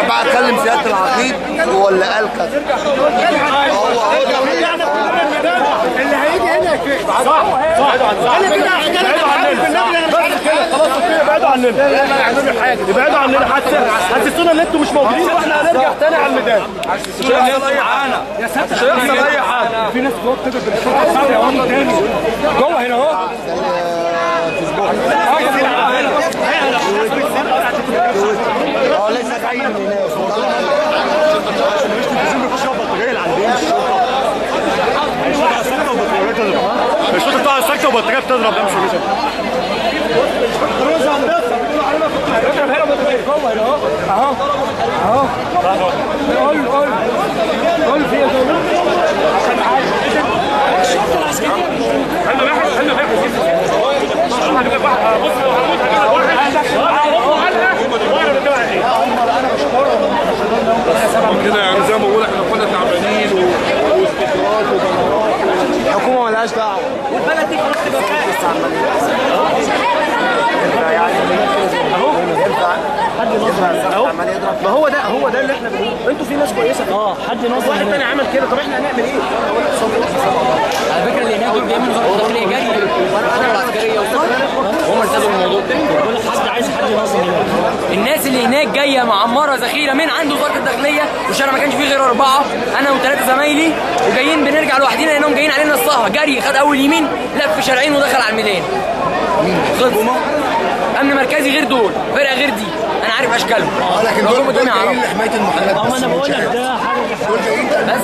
بقى اكلم سياده العقيد ولا قال كذا هو هو اللي هيجي هنا كده صح صح انا كده بعدوا عننا بس كده خلاص كده بعدوا عننا لا لا يعملوا حاجه يبعدوا عننا حتى حسسونا ان انتوا مش موجودين واحنا هنرجع تاني على الميدان مش هيحصل اي حاجه يا ساتر مش هيحصل اي حاجه في ناس جوه بتضرب بالشوطه يا والله تاني جوه هنا اهو اه لسه جاي من هناك الشوطه بتاع السكه وبطاريه بتضرب ده مش مش اهو اهو قول قول قول في حلو حلو كده يعني زي ما بقول احنا كنا تعبانين واستقرار الحكومه ملهاش دعوه والبلد دي خلاص تبقى ما هو ده هو ده اللي احنا بنقوله انتوا في ناس كويسه اه حد ناصر واحد تاني عمل كده طب احنا هنعمل ايه؟ على فكره اللي هناك دول جايين من وزاره الداخليه جري وانا العسكريه وهم التزموا الموضوع ده بقول لك حد عايز حد ناصر هنا الناس اللي هناك جايه معمره ذخيره من عند وزاره الداخليه والشارع ما كانش فيه غير اربعه انا وثلاثه زمايلي وجايين بنرجع لوحدينا لانهم جايين علينا الصهر جري خد اول يمين لف شارعين ودخل على الميدان خلص امن مركزي غير دول فرقه غير دي انا عارف اشكالهم لكن لو دول جم دول قدامي جايين هعرف. لحمايه المحلات بس انا بقول لك ده حاجه دول جايين بس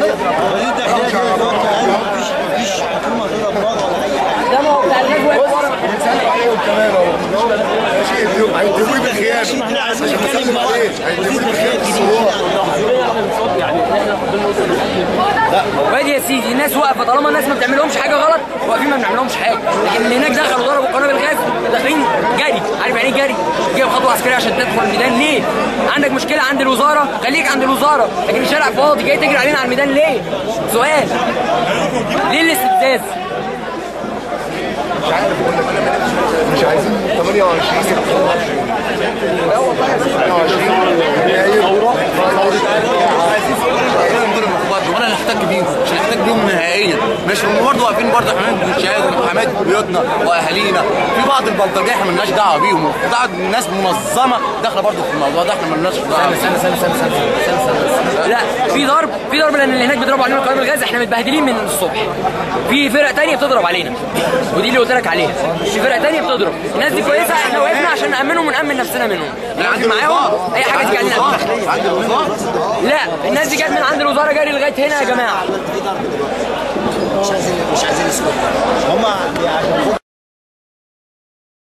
ده ما هو بتاع الناس واقف ورا كمان اهو هيجيبوني بالخيام مش هنتكلم عليه هيجيبوني بالخيام وادي يا سيدي الناس واقفه طالما الناس ما بتعملهمش حاجه غلط واقفين ما بنعملهمش حاجه لكن اللي هناك دخلوا ضربوا قنابل غاز داخلين جري عارف يعني ايه جري جايب خطوه عسكريه عشان تدخل الميدان ليه عندك مشكله عند الوزاره خليك عند الوزاره لكن الشارع فاضي جاي تجري علينا على الميدان ليه سؤال ليه الاستفزاز مش عايزين 28 28 يناير ثوره وانا اللي هحتك بيهم مش هحتك بيهم نهائيا مش هم برضه واقفين برضه حمايه بنشاهد وحمايه بيوتنا واهالينا في بعض البلطجيه احنا مالناش دعوه بيهم وفي بعض الناس منظمه داخله برضه في الموضوع ده احنا مالناش دعوه سنه سنه سنه سنه سنه سنه لا في ضرب في ضرب لان اللي هناك بيضربوا علينا قنابل غاز احنا متبهدلين من الصبح في فرق تانية بتضرب علينا ودي اللي قلت لك عليها في فرق تانية بتضرب الناس دي كويسه احنا وقفنا عشان نامنهم ونامن نفسنا منهم نقعد معاهم اي حاجه تيجي علينا عند الوزاره لا الناس دي جت من عند الوزاره جري لغايه هنا يا جماعه مش عايزين مش عايزين يسكتوا هم عشان خد